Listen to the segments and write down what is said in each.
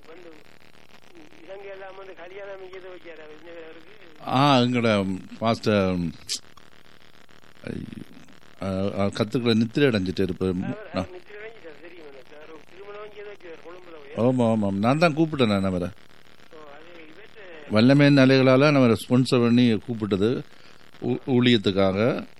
வந்து இலங்கை எல்லாம் வந்து கல்யாணம் இங்கே வச்சாரு அவருக்கு ஆ எங்களோட பாஸ்டர் கத்துக்களை நித்திரை அடைஞ்சிட்டு இருப்பேன் அவர் நித்திர அடைஞ்சிட்டார் தெரியும் எனக்கு அவர் திருமணம் இங்கே வச்சார் கொழும்புல போய் ஆமாம் ஆமாம் நான் தான் கூப்பிட்டேன் நான் அவரை ஓ, அது இவற்றை வல்லமே நிலைகளால் நான் அவரை ஸ்பான்சர் பண்ணி கூப்பிட்டது ஊ- ஊழியத்துக்காக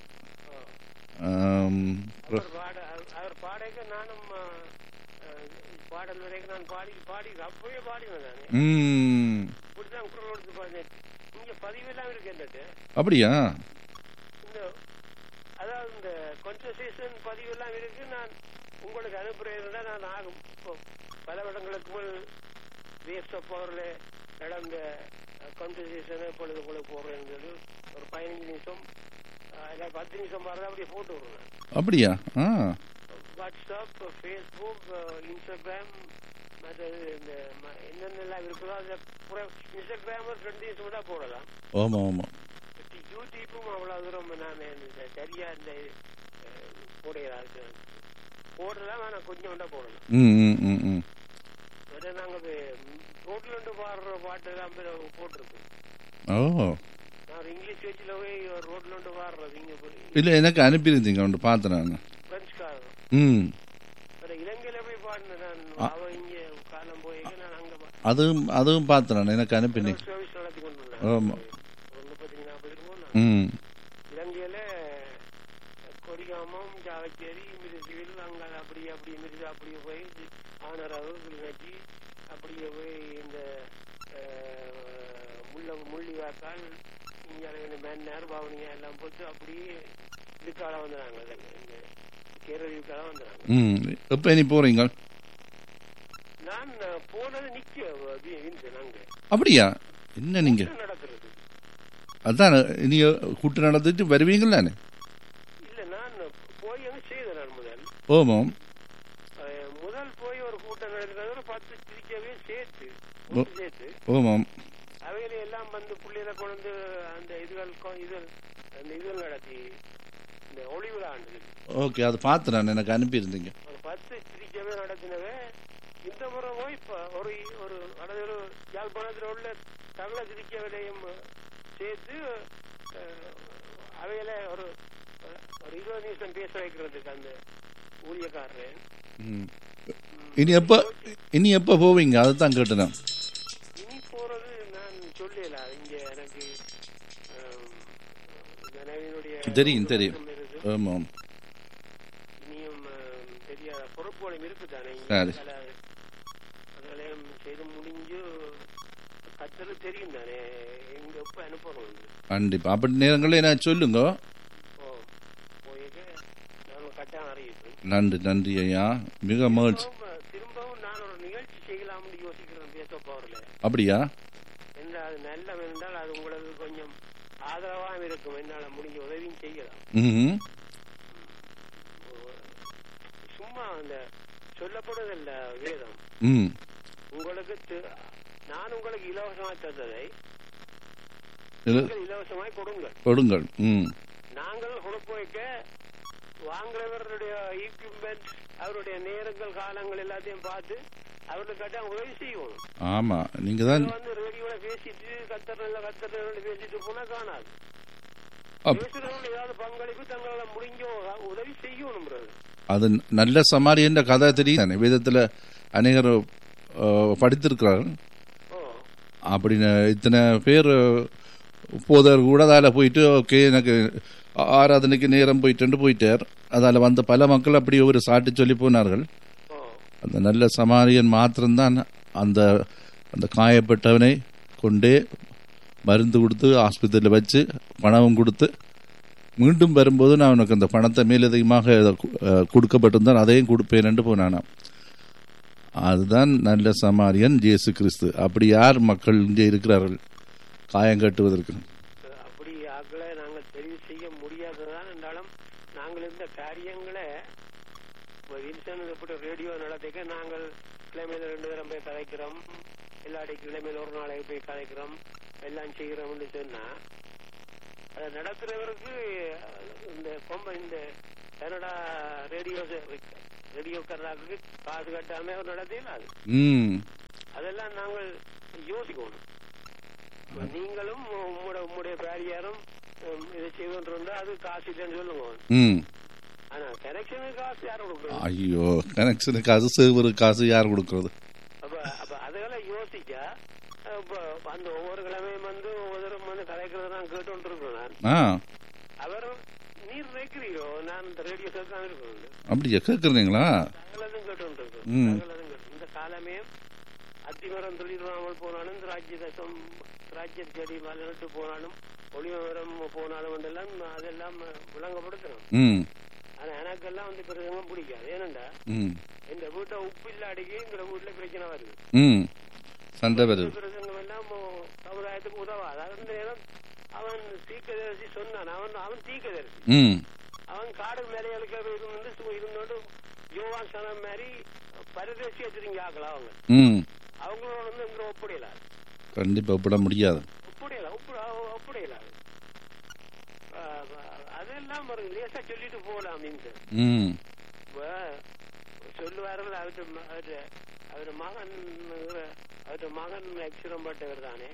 ஆம், அவர் பாட அவர்- அவர் பாடைக்க நானும் ஆ, ஆ, பாடல் வரைக்கும் நான் பாடி பாடி அப்பவே பாடினேன் நான் ம், இப்படிதான் குரல் கொடுத்து பாடினேன் இங்க பதிவெல்லாம் இருக்கு என்னட்டு அப்படியா இந்த அதாவது இந்த கான்வர்சேஷன் பதிவெல்லாம் இருக்கு நான் உங்களுக்கு அனுப்புறேன் நான் ஆகும் இப்போ பல வருடங்களுக்கு முன் வேஸ்ட் ஆஃப் பவர்ல நடந்த கான்வர்சேஷனை இப்பொழுது உங்களுக்கு போடுறேன்னு சொல்லி ஒரு பதினஞ்சு நிமிஷம் அஹ், இல்ல பத்து நிமிஷம் பாருங்க அப்படியே போட்டு விடுறேன் அப்படியா ஆ வாட்ஸ்அப் ஃபேஸ்புக் இன்ஸ்டாகிராம் மற்றது இந்த ம- என்னென்னலாம் இருக்குதோ அதை பூரா இன்ஸ்டாகிராம் ஒரு ரெண்டு நிமிஷம் தான் போடலாம் ஆமாம் ஆமாம் யூடியூப்பும் அவ்வளவு தூரம் நான் இந்த சரியா இந்த அஹ், போடையதா இருக்கு போடலாம் ஆனா கொஞ்சம் தான் போடலாம் ம் ம் ம் ம் அதை நாங்க ரோட்ல இருந்து பாடுற பாட்டு எல்லாம் போட்டிருக்கோம் ஓ நான் ஒரு இங்கிலீஷ் வச்சுல போய் ரோட்ல இருந்து பாடுறது இங்க போய் இல்லை எனக்கு அனுப்பியிருந்தீங்க ஒன்று பார்த்தேன் நான் பிரெஞ்சுக்காரன் ம் வேற இலங்கையில போய் பாடினேன் நான் அவ இங்க காலம் போய் நான் அங்க பா- அதுவும் அதுவும் பார்த்தேன் நான் எனக்கு அனுப்பினீங்க சர்வீஸ் நடத்தி கொண்டு ஆமா. வந்தேன் ஒரு முப்பத்தி நாற்பது இருக்கும் நான் ம் இலங்கையில கொடிகாமம் ஜாவச்சேரி மிருசுவில் அங்க அப்படியே அப்படி மிருது அப்படியே போய் ஆனரவு கிளிநொச்சி அப்படியே போய் இந்த அஹ், முள்ள முள்ளிவாக்கால் இங்கே மேன்னார் பவனியா எல்லாம் போட்டு அப்படியே இதுக்கால வந்துடுறாங்க இந்த கேரளீவுக்கால வந்துடுறாங்க ம் எப்போ நீ போகிறீங்க நான் அஹ், போனது நிக்க வின்சன் அங்க அப்படியா என்ன நீங்கள் என்ன நடக்கிறது அதான் நீ கூட்டு நடந்துட்டு வருவீங்களானே இல்ல நான் போய் அங்க செய்தேன் நான் முதல் ஓமாம் அஹ், முதல் போய் ஒரு கூட்டம் நடக்கிறது ஒரு பத்து திருச்சவே சேர்த்து ஓ. கூட்டு சேர்த்து ஓமாம் அவைகளை எல்லாம் வந்து பிள்ளைகளை கொண்டு அந்த இதுகள் கொ- இது அந்த இதுகள் நடத்தி இந்த ஒளி விழா ஆண்டு ஓகே அது பார்த்து நான் எனக்கு அனுப்பியிருந்தீங்க ஒரு பத்து திருச்சவே நடத்தினவே இந்த முறை போய் இப்ப ஒரு ஒரு அதாவது ஒரு யாழ்ப்பாணத்தில் உள்ள தமிழ திருச்சவையிலையும் சேர்த்து அஹ், அவைகளை ஒரு ஒரு இருபது நிமிஷம் பேச வைக்கிறதுக்கு அந்த ஊழியக்காரர் ம் இனி எப்போ இனி எப்போ போவீங்க அதை தான் கேட்டேன் இனி போறது நான் சொல்லல இங்க எனக்கு ஆம், மனைவியினுடைய தெரியும், தெரியும். உறக்கம் இருக்கு. ஆமாம் இனியும் ஆம், தெரியாத பொறுப்புகளும் இருக்குதானே இங்க சரி. பல அதெல்லாம் செய்து முடிஞ்சு கத்தது தெரியும் தானே எங்க எப்ப அனுப்பணும் கண்டிப்பாக அப்படி நேரங்களில் என்ன சொல்லுங்க ஓ போயிட்டு நாம கட்டாயம் அறிவிப்போம் நன்றி நன்றி ஐயா மிக மகிழ்ச்சி திரும்பவும் திரும்பவும் நான் ஒரு நிகழ்ச்சி செய்யலாம்னு யோசிக்கிறேன் பேச போறல அப்படியா என்ன அது நல்ல என்றால் அது உங்களுக்கு கொஞ்சம் ஆதரவாக இருக்கும் என்னால முடிஞ்ச உதவியும் செய்யலாம் ம் சும்மா அந்த சொல்லப்படுவதில்ல வேதம் ம் உங்களுக்கு தி- நான் உங்களுக்கு இலவசமாக தந்ததை இது நீங்கள் இலவசமாய் கொடுங்கள் கொடுங்கள் ம் நாங்கள் கொடுப்பு வைக்க வாங்குறவருடைய ஈக்விப்மெண்ட் அவருடைய நேரங்கள் காலங்கள் எல்லாத்தையும் பார்த்து அவருக்கு கட்டாயம் உதவி செய்யணும் ஆமாம் நீங்கள் தான் இதை வந்து ரேடியோல பேசிட்டு கத்தர் நல்ல கத்தர் நல்ல பேசிட்டு போனா காணாது அப்- பேசுறவங்க ஏதாவது பங்களிப்பு தங்களால முடிஞ்ச உதவி செய்யணும் brother. அது நல்ல சமாரியன்ற கதை தெரியும் தானே வேதத்தில் அநேகர் அஹ், படித்திருக்கிறார்கள் ஓ அப்படின்னு இத்தனை பேர் போதர் கூட அதில் போயிட்டு ஓகே எனக்கு ஆராதனைக்கு நேரம் போயிட்டு போயிட்டார் அதில் வந்த பல மக்கள் அப்படி ஒரு சாட்டி சொல்லி போனார்கள் ஓ அந்த நல்ல சமாரியன் மாத்திரம்தான் அந்த அந்த காயப்பட்டவனை கொண்டே மருந்து கொடுத்து ஆஸ்பத்திரியில் வச்சு பணமும் கொடுத்து மீண்டும் வரும்போது நான் உனக்கு அந்த பணத்தை மேலதிகமாக அஹ், கொடுக்கப்பட்டிருந்தான் அதையும் கொடுப்பேன் போனானாம் அதுதான் நல்ல சமாரியன் இயேசு கிறிஸ்து அப்படி யார் மக்கள் இங்கே இருக்கிறார்கள் காயம் கட்டுவதற்கு அப்படி ஆக்களை நாங்கள் தெரிவு செய்ய முடியாததான் என்றாலும் நாங்கள் இந்த காரியங்களை இப்ப வில்சன் எப்படி ரேடியோ நடத்திக்க நாங்கள் கிழமையில ரெண்டு தரம் போய் கதைக்கிறோம் எல்லாடி கிழமையில ஒரு நாளைக்கு போய் கதைக்கிறோம் எல்லாம் செய்கிறோம்னு சொன்னா அதை நடத்துறவருக்கு இந்த கொம்ப இந்த கனடா ரேடியோ ரேடியோக்காரர்களுக்கு காசு கட்டாம அவர் நடத்தினா அது ம் அதெல்லாம் யோசிக்கணும் இப்ப நீங்களும் உங்களோட உங்களுடைய பேரியாரும் உம், இதை செய்வோன்றா அது காசு இல்லைன்னு சொல்லுங்க ம் ஆனா கனெக்ஷனுக்கு காசு யாரும் கொடுக்கணும் ஐயோ கனெக்ஷனு காசு சேவரு காசு யார் கொடுக்கறது அப்ப அப்ப அதெல்லாம் யோசிச்சா அப்ப அந்த ஒவ்வொரு கிழமையும் வந்து ஒவ்வொருத்தரும் வந்து கலைக்கிறத நான் கேட்டு இருக்கேன் நான் ஆ அவர் நீர் வைக்கிறீரோ நான் இந்த ரேடியோ கேட்காம இருக்கணும் அப்படியா கேட்குறீங்களா சகலதும் கேட்டு இருக்கேன் ம். சகலதும் கேட்டு இந்த காலமே அத்திமரம் தொழிலாமல் போனாலும் இந்த ராஜ்ய தேசம் ராஜ்ய செடி மலர்ந்து போனாலும் ஒளிமரம் போனாலும் எல்லாம் அதெல்லாம் விளங்கப்படுத்தணும் ம் ஆனா எனக்கெல்லாம் வந்து பிரசங்கம் பிடிக்காது ஏனண்டா ம் இந்த வீட்டை உப்பு இல்லாடிக்கு எங்க வீட்டுல பிரச்சனை வருது ம் சண்டை வருது பிரசங்கம் எல்லாம் மோ- சமுதாயத்துக்கு உதவாது அந்த நேரம் அவன் தீக்கதரிசி சொன்னான் அவன் அவன் தீக்கதரிசி ம் அவன் காடு மேலைகளுக்கு இருந்து சு- இருந்தோடு யோவான் சனம் மாதிரி பரதேசி வச்சிருங்க ஆக்கலாம் அவங்க ம் அவங்களோட வந்து இங்க ஒப்படையல கண்டிப்பாக விட முடியாது ஒப்படையல ஒப்படையல அதெல்லாம் ஒரு லேசா சொல்லிட்டு போகலாம் அப்படின்னு ம் இப்ப சொல்லுவார்கள் அவரு அவரு அவரு மகன் அவரு மகன் அக்ஷரம் பட்டவர் தானே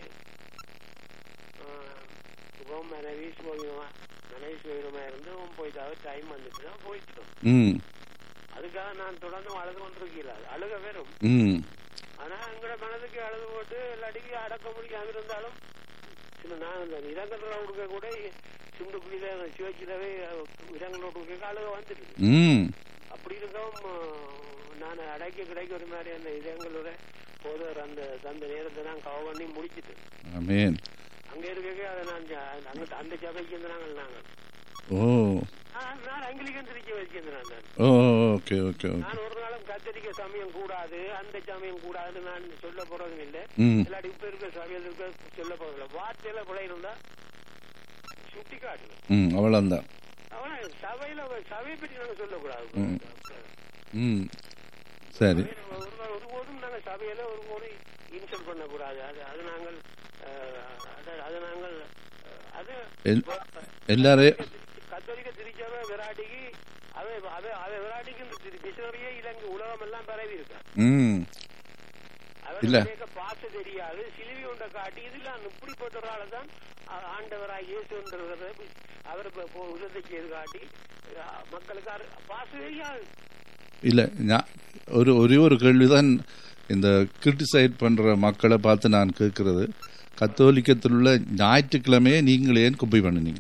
சுகம் மனைவி சுகமா மனைவி சுகமா இருந்து அவன் போயிட்டு அவர் டைம் வந்துட்டு தான் போயிட்டோம் ம் அதுக்காக நான் தொடர்ந்து அழுது கொண்டிருக்கல அழுக வெறும் ம் ஆனா எங்களோட மனதுக்கு அழுது போட்டு எல்லாடிக்கு அடக்க முடியாம இருந்தாலும் சில நான் இந்த இரங்கல் கொடுக்க கூட சுண்டுக்குழியில சிவச்சிலவே இரங்கல் கொடுக்க அழுக வந்துடுது ம் அப்படி இருக்கவும் நான் அடைக்க கிடைக்க ஒரு மாதிரி அந்த இதங்களோட போதவர் அந்த அந்த நேரத்தை நான் கவ பண்ணி முடிச்சிட்டு ஆமேன் அங்க இருக்க அதை நான் ஜ- அங்க அந்த சபைக்கு இருந்து நாங்கள் நாங்கள் ஓ நான் நான் அங்கிலிக்கன் திருச்சி வச்சிருந்தேன் நான் ஓ ஓகே ஓகே ஓகே நான் ஒரு நாளும் கத்தரிக்க சமயம் கூடாது அந்த சமயம் கூடாதுன்னு நான் சொல்ல போறதும் இல்லை ம் இல்லாட்டி இப்ப இருக்க சபையில் இருக்க சொல்ல போறதில்ல வார்த்தையில பிழை இருந்தா சுட்டி காட்டணும் ம் அவ்வளோந்தான் அவன சபையில சபையை பற்றி நாங்க சொல்லக்கூடாது ம். ம் சரி ஒரு ஒருபோதும் நாங்க சபையில ஒரு முறை இன்சல்ட் பண்ணக்கூடாது அது அது நாங்கள் அஹ், அது- அது நாங்கள் அஹ், அது எல்- எல்லாரையும் கத்தோலிக்க திருச்சபை விராட்டிக்கு அவை அவை அவை விராட்டிக்கு இந்த திரு- மிஷனரியே இலங்கை உலகம் எல்லாம் பரவி இருக்கா ம் இல்ல. அவர் பாச தெரியாது சிலுவை உண்ட காட்டி இதெல்லாம் இப்படிப்பட்ட ஒரு ஆளை தான் ஆ- ஆண்டவராய் இயேசுன்றத அவர் இப்ப இப்போ உலகத்தை செய்து காட்டி அஹ், மக்களுக்கு அரு- பாச தெரியாது இல்லை நான் ஒரு ஒரே ஒரு கேள்வி தான் இந்த கிரிட்டிசைட் பண்ணுற மக்களை பார்த்து நான் கேட்குறது கத்தோலிக்கத்தில் உள்ள ஞாயிற்றுக்கிழமையே நீங்கள் ஏன் குப்பை பண்ணினீங்க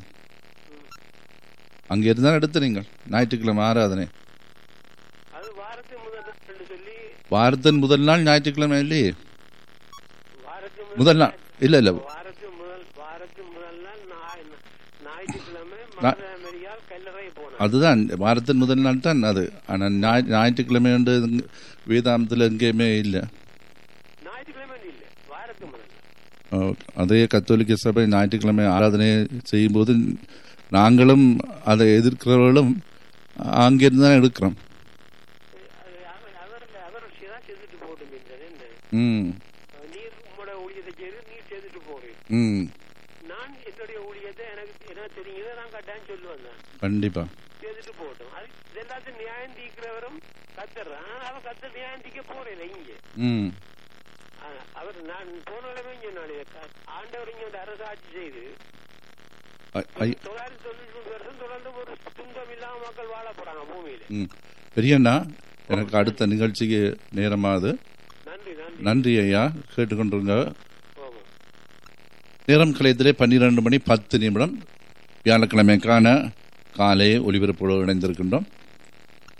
அங்கே இருந்தால் எடுத்து நீங்கள் ஞாயிற்றுக்கிழமை ஆராதனை அது வாரத்தின் முதல் நாள் சொல்லி வாரத்தின் முதல் நாள் ஞாயிற்றுக்கிழமை இல்லையே வாரத்தின் முதல் நாள் இல்லை இல்லை வாரத்தின் முதல் வாரத்தின் முதல் நாள் ஞாய்- ஞாயிற்றுக்கிழமை மதுரையால் கல்லறை போனார் அதுதான் வாரத்தின் முதல் நாள் தான் அது ஆனால் ஞாய் ஞாயிற்றுக்கிழமை வந்து வேதாந்தத்தில் எங்கேயுமே இல்லை ஞாயிற்றுக்கிழமை இல்ல வாரத்தின் முதல் நாள் அதே கத்தோலிக்க சபை ஞாயிற்றுக்கிழமை ஆராதனை செய்யும்போது நாங்களும் அதை எதிர்க்கிறவர்களும் அங்கிருந்து தான் எடுக்கிறோம் அது அவர் அவர் அவர் சிதா செய்துட்டு போட்டும் என்ன ம் நீர் உங்களோட ஊழியத்தை செய்து நீர் செய்துட்டு போறேன் ம் நான் என்னுடைய ஊழியத்தை எனக்கு என்ன தெரியுதோ நான் கட்டாயம் சொல்லுவேன் நான் கண்டிப்பாக செய்துட்டு போட்டோம் அது இது எல்லாத்தையும் நியாயம் தீக்கிறவரும் கத்துறான் ஆனா அவன் கத்த நியாயம் தீக்க போறேன் இங்க ம் ஆனா, அவர் நான் போன நிலைமை சொன்னாலே ஆண்டவர் இங்க வந்து அரசாட்சி செய்து ஐ- ஐ- தொள்ளாயிரத்தி தொண்ணூத்தி மூணு வருஷம் தொடர்ந்து ஒரு துன்பம் இல்லாம மக்கள் வாழ போறாங்க பூமியில ம் பெரியண்ணா எனக்கு அடுத்த நிகழ்ச்சிக்கு நேரமாகுது நன்றி நன்றி நன்றி ஐயா கேட்டுக்கொண்டிருங்க ஆமா நேரம் கலையத்திலே பன்னிரண்டு மணி பத்து நிமிடம் வியாழக்கிழமைக்கான காலை ஒளிபரப்போடு இணைந்திருக்கின்றோம்